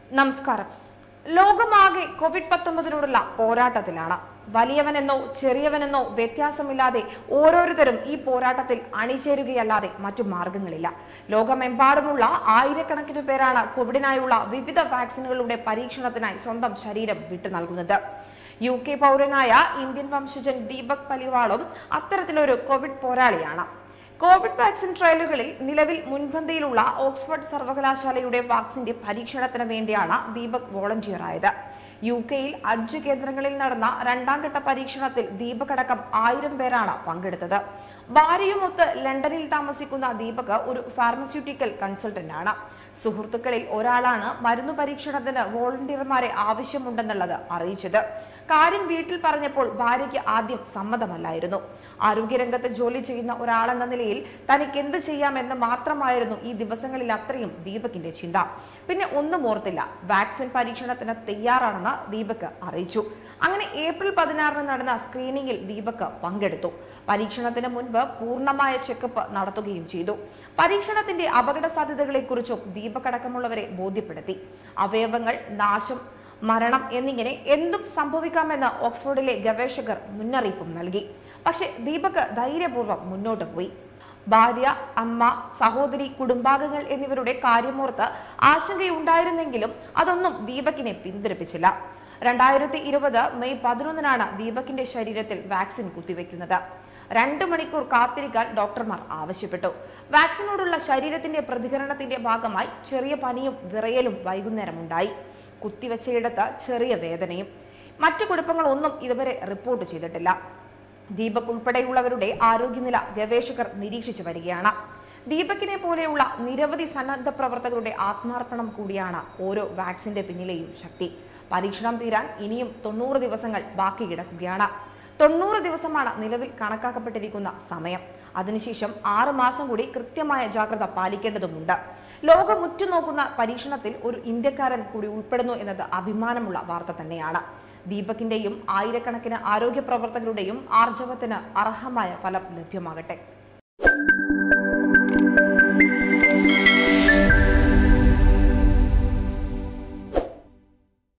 നമസ്കാരം ലോകമാകെ കോവിഡ് പത്തൊമ്പതിനോടുള്ള പോരാട്ടത്തിലാണ് വലിയവനെന്നോ ചെറിയവനെന്നോ വ്യത്യാസമില്ലാതെ ഓരോരുത്തരും ഈ പോരാട്ടത്തിൽ അണിചേരുകയല്ലാതെ മറ്റു മാർഗങ്ങളില്ല ലോകമെമ്പാടുമുള്ള ആയിരക്കണക്കിന് പേരാണ് കോവിഡിനായുള്ള വിവിധ വാക്സിനുകളുടെ പരീക്ഷണത്തിനായി സ്വന്തം ശരീരം വിട്ടു നൽകുന്നത് യു കെ പൗരനായ ഇന്ത്യൻ വംശജൻ ദീപക് പലിവാളും അത്തരത്തിലൊരു കോവിഡ് പോരാളിയാണ് കോവിഡ് വാക്സിൻ ട്രയലുകളിൽ നിലവിൽ മുൻപന്തിയിലുള്ള ഓക്സ്ഫോർഡ് സർവകലാശാലയുടെ വാക്സിന്റെ പരീക്ഷണത്തിന് വേണ്ടിയാണ് ദീപക് വോളണ്ടിയറായത് യു കെയിൽ അഞ്ച് കേന്ദ്രങ്ങളിൽ നടന്ന രണ്ടാം ഘട്ട പരീക്ഷണത്തിൽ ദീപക് അടക്കം ആയിരം പേരാണ് പങ്കെടുത്തത് ഭാര്യയുമൊത്ത് ലണ്ടനിൽ താമസിക്കുന്ന ദീപക് ഒരു ഫാർമസ്യൂട്ടിക്കൽ കൺസൾട്ടന്റ് ആണ് സുഹൃത്തുക്കളിൽ ഒരാളാണ് മരുന്ന് പരീക്ഷണത്തിന് വോളണ്ടിയർമാരെ ആവശ്യമുണ്ടെന്നുള്ളത് അറിയിച്ചത് കാര്യം വീട്ടിൽ പറഞ്ഞപ്പോൾ ഭാര്യയ്ക്ക് ആദ്യം സമ്മതമല്ലായിരുന്നു ആരോഗ്യരംഗത്ത് ജോലി ചെയ്യുന്ന ഒരാളെന്ന നിലയിൽ തനിക്ക് എന്ത് ചെയ്യാമെന്ന് മാത്രമായിരുന്നു ഈ ദിവസങ്ങളിൽ അത്രയും ദീപകിന്റെ ചിന്ത പിന്നെ ഒന്നും ഓർത്തില്ല വാക്സിൻ പരീക്ഷണത്തിന് തയ്യാറാണെന്ന് ദീപക് അറിയിച്ചു അങ്ങനെ ഏപ്രിൽ പതിനാറിന് നടന്ന സ്ക്രീനിംഗിൽ ദീപക് പങ്കെടുത്തു പരീക്ഷണത്തിന് മുൻപ് പൂർണ്ണമായ ചെക്കപ്പ് നടത്തുകയും ചെയ്തു പരീക്ഷണത്തിന്റെ അപകട സാധ്യതകളെക്കുറിച്ചും ദീപക് അടക്കമുള്ളവരെ ബോധ്യപ്പെടുത്തി അവയവങ്ങൾ നാശം മരണം എന്നിങ്ങനെ എന്തും സംഭവിക്കാമെന്ന് ഓക്സ്ഫോർഡിലെ ഗവേഷകർ മുന്നറിയിപ്പും നൽകി പക്ഷെ ദീപക് ധൈര്യപൂർവ്വം മുന്നോട്ട് പോയി ഭാര്യ അമ്മ സഹോദരി കുടുംബാംഗങ്ങൾ എന്നിവരുടെ കാര്യമോർത്ത് ആശങ്കയുണ്ടായിരുന്നെങ്കിലും അതൊന്നും ദീപകിനെ പിന്തിരിപ്പിച്ചില്ല രണ്ടായിരത്തി ഇരുപത് മെയ് പതിനൊന്നിനാണ് ദീപകിന്റെ ശരീരത്തിൽ വാക്സിൻ കുത്തിവെക്കുന്നത് രണ്ട് മണിക്കൂർ കാത്തിരിക്കാൻ ഡോക്ടർമാർ ആവശ്യപ്പെട്ടു വാക്സിനോടുള്ള ശരീരത്തിന്റെ പ്രതികരണത്തിന്റെ ഭാഗമായി ചെറിയ പനിയും വിറയലും വൈകുന്നേരം ഉണ്ടായി കുത്തിവെച്ചയിടത്ത് ചെറിയ വേദനയും മറ്റു കുഴപ്പങ്ങളൊന്നും ഇതുവരെ റിപ്പോർട്ട് ചെയ്തിട്ടില്ല ദീപക് ഉൾപ്പെടെയുള്ളവരുടെ ആരോഗ്യനില ഗവേഷകർ നിരീക്ഷിച്ചു വരികയാണ് ദീപകിനെ പോലെയുള്ള നിരവധി സന്നദ്ധ പ്രവർത്തകരുടെ ആത്മാർപ്പണം കൂടിയാണ് ഓരോ വാക്സിന്റെ പിന്നിലെയും ശക്തി പരീക്ഷണം തീരാൻ ഇനിയും തൊണ്ണൂറ് ദിവസങ്ങൾ ബാക്കി കിടക്കുകയാണ് തൊണ്ണൂറ് ദിവസമാണ് നിലവിൽ കണക്കാക്കപ്പെട്ടിരിക്കുന്ന സമയം അതിനുശേഷം ആറ് മാസം കൂടി കൃത്യമായ ജാഗ്രത പാലിക്കേണ്ടതുമുണ്ട് ലോകം ഉറ്റുനോക്കുന്ന പരീക്ഷണത്തിൽ ഒരു ഇന്ത്യക്കാരൻ കൂടി ഉൾപ്പെടുന്നു എന്നത് അഭിമാനമുള്ള വാർത്ത തന്നെയാണ് ദീപകിന്റെയും ആയിരക്കണക്കിന് ആരോഗ്യ പ്രവർത്തകരുടെയും ആർജവത്തിന് അർഹമായ ഫലം ലഭ്യമാകട്ടെ